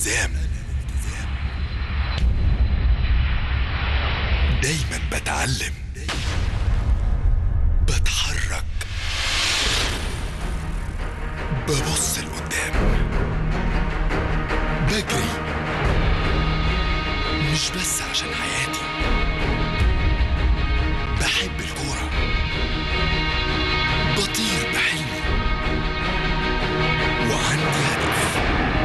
الالتزام دايما بتعلم بتحرك ببص لقدام بجري مش بس عشان حياتي بحب الكورة بطير بحلمي وعندي هدف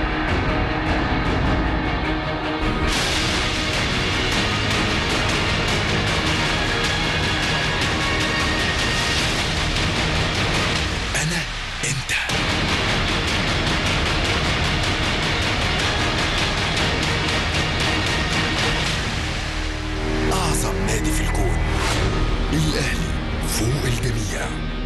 أنا أنت أعظم نادي في الكون الأهلي فوق الجميع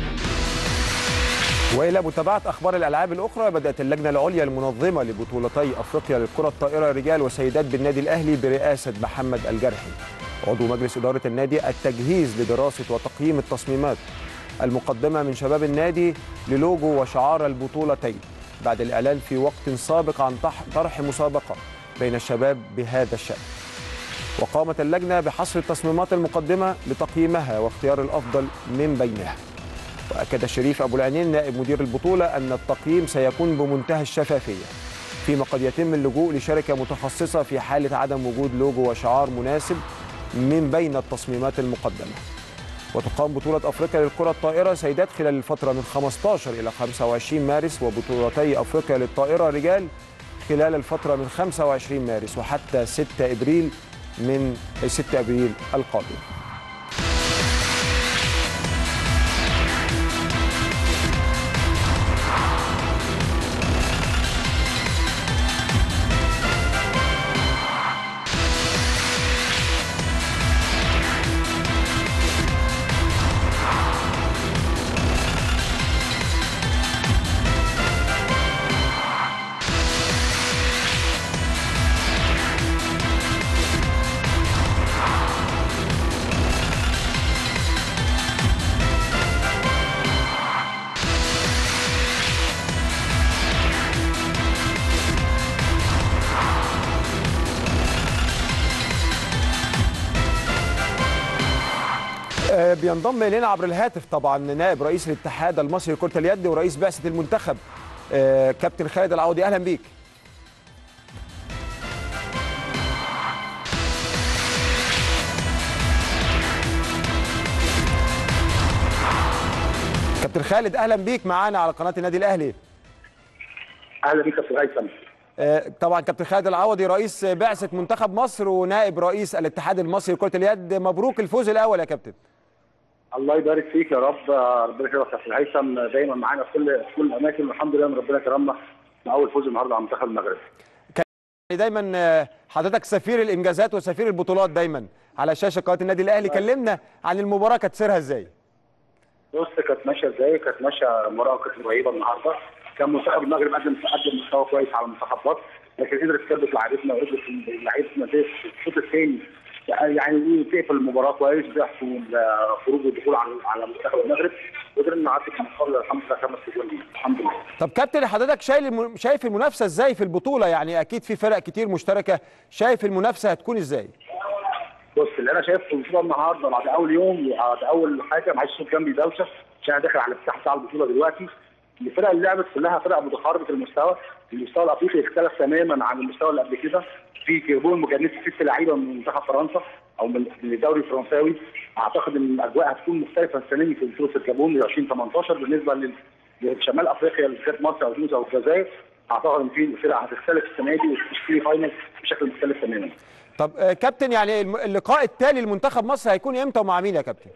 والى متابعه اخبار الالعاب الاخرى بدات اللجنه العليا المنظمه لبطولتي افريقيا للكره الطائره رجال وسيدات بالنادي الاهلي برئاسه محمد الجرحي عضو مجلس اداره النادي التجهيز لدراسه وتقييم التصميمات المقدمه من شباب النادي للوجو وشعار البطولتين بعد الاعلان في وقت سابق عن طح- طرح مسابقه بين الشباب بهذا الشان وقامت اللجنه بحصر التصميمات المقدمه لتقييمها واختيار الافضل من بينها واكد شريف ابو العينين نائب مدير البطوله ان التقييم سيكون بمنتهى الشفافيه فيما قد يتم اللجوء لشركه متخصصه في حاله عدم وجود لوجو وشعار مناسب من بين التصميمات المقدمه وتقام بطولة أفريقيا للكرة الطائرة سيدات خلال الفترة من 15 إلى 25 مارس وبطولتي أفريقيا للطائرة رجال خلال الفترة من 25 مارس وحتى 6 إبريل من 6 أبريل القادم آه، بينضم الينا عبر الهاتف طبعا نائب رئيس الاتحاد المصري لكره اليد ورئيس بعثه المنتخب آه، كابتن خالد العوضي اهلا بيك كابتن خالد اهلا بيك معانا على قناه النادي الاهلي اهلا بك يا استاذ هيثم آه، طبعا كابتن خالد العوضي رئيس بعثه منتخب مصر ونائب رئيس الاتحاد المصري لكره اليد مبروك الفوز الاول يا كابتن الله يبارك فيك يا رب ربنا يكرمك يا استاذ هيثم دايما معانا في كل في كل الاماكن والحمد لله ان ربنا كرمنا باول فوز النهارده على منتخب المغرب يعني دايما آه، حضرتك سفير الانجازات وسفير البطولات دايما على شاشه قناه النادي الاهلي كلمنا عن المباراه كانت سيرها ازاي بص كانت ماشيه ازاي كانت ماشيه مباراه كانت رهيبه النهارده كان منتخب المغرب قدم قدم مستوى كويس على منتخب مصر لكن قدرت تثبت لعيبتنا وقدرت لعيبتنا في الشوط الثاني يعني تقفل المباراه كويس بيحصل خروج والدخول على على منتخب المغرب قدرنا نعدي في المقابله الحمد لله خمس جوان الحمد لله طب كابتن حضرتك شايل الم... شايف المنافسه ازاي في البطوله يعني اكيد في فرق كتير مشتركه شايف المنافسه هتكون ازاي بص اللي انا شايفه في البطوله النهارده بعد اول يوم وبعد اول حاجه معيش صوت جنبي دوشه عشان انا داخل على الافتتاح بتاع البطوله دلوقتي الفرق اللي لعبت كلها فرق متقاربه المستوى المستوى الافريقي اختلف تماما عن المستوى اللي قبل كده في كيربون مجنسه ست لعيبه من منتخب فرنسا او من من الدوري الفرنساوي اعتقد ان الاجواء هتكون مختلفه السنه دي في بطوله الجابون 2018 بالنسبه لل- لشمال افريقيا اللي كانت مصر او تونس او الجزائر اعتقد ان في فرق هتختلف السنه دي وتشتري فاينل بشكل مختلف تماما طب آه، كابتن يعني الم- اللقاء التالي لمنتخب مصر هيكون امتى ومع مين يا كابتن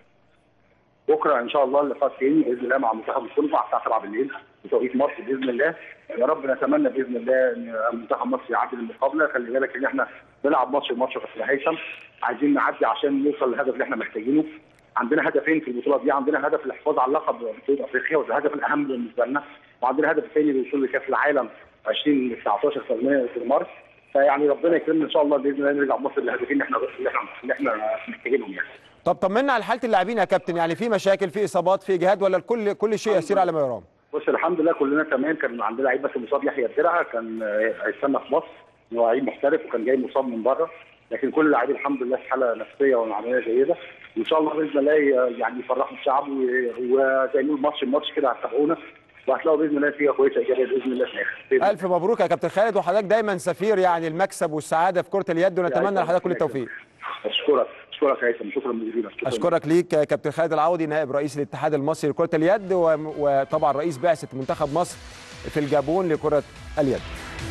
بكره ان شاء الله اللقاء الثاني باذن الله مع منتخب الكونغو على الساعه 7 بالليل بتوقيت مصر باذن الله يا رب نتمنى باذن الله ان منتخب مصر يعدي المقابله خلي بالك ان احنا بنلعب ماتش بماتش يا كابتن هيثم عايزين نعدي عشان نوصل للهدف اللي احنا محتاجينه عندنا هدفين في البطوله دي عندنا هدف الحفاظ على اللقب بطوله افريقيا وده الهدف الاهم بالنسبه لنا وعندنا هدف الثاني الوصول لكاس العالم 2019 في المانيا في مارس فيعني ربنا يكرمنا ان شاء الله باذن الله نرجع مصر للهدفين اللي احنا اللي احنا اللي احنا محتاجينهم يعني طب طمنا على حاله اللاعبين يا كابتن يعني في مشاكل في اصابات في اجهاد ولا الكل كل شيء يسير على ما يرام بص الحمد لله كلنا تمام كان عندنا لعيب بس مصاب يحيى الدرع كان آه، هيستنى في مصر هو لعيب محترف وكان جاي مصاب من بره لكن كل اللاعبين الحمد لله في حاله نفسيه ومعنويه جيده وان شاء الله باذن الله يعني يفرحوا الشعب و- وزي ما نقول ماتش الماتش كده هتتابعونا وهتلاقوا باذن الله فيها كويسه ايجابيه باذن الله في الاخر بإذن الف مبروك يا كابتن خالد وحضرتك دايما سفير يعني المكسب والسعاده في كره اليد ونتمنى لحضرتك كل التوفيق اشكرك اشكرك يا هيثم شكرا جزيلا شكراً. اشكرك ليك يا كابتن خالد العوضي نائب رئيس الاتحاد المصري لكره اليد و- وطبعا رئيس بعثه منتخب مصر في الجابون لكره اليد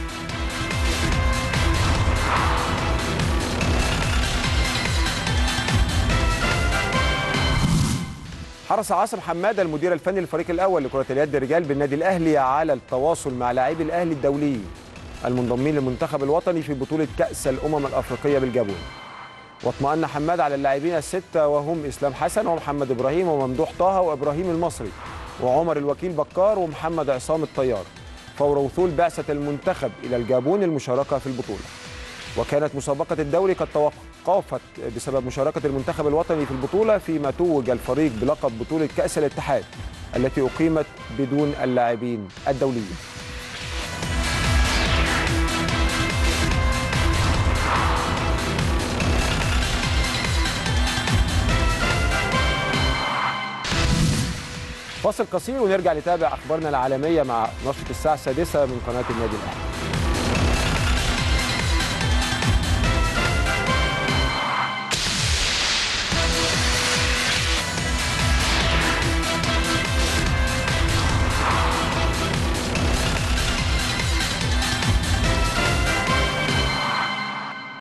حرص عاصم حماده المدير الفني للفريق الاول لكره اليد الرجال بالنادي الاهلي على التواصل مع لاعبي الاهلي الدوليين المنضمين للمنتخب الوطني في بطوله كاس الامم الافريقيه بالجابون واطمأن حماد على اللاعبين الستة وهم إسلام حسن ومحمد إبراهيم وممدوح طه وإبراهيم المصري وعمر الوكيل بكار ومحمد عصام الطيار فور وصول بعثة المنتخب إلى الجابون للمشاركة في البطولة وكانت مسابقة الدوري قد توقفت بسبب مشاركة المنتخب الوطني في البطولة فيما توج الفريق بلقب بطولة كأس الاتحاد التي أقيمت بدون اللاعبين الدوليين فاصل قصير ونرجع نتابع اخبارنا العالميه مع نشره الساعه السادسه من قناه النادي الاهلي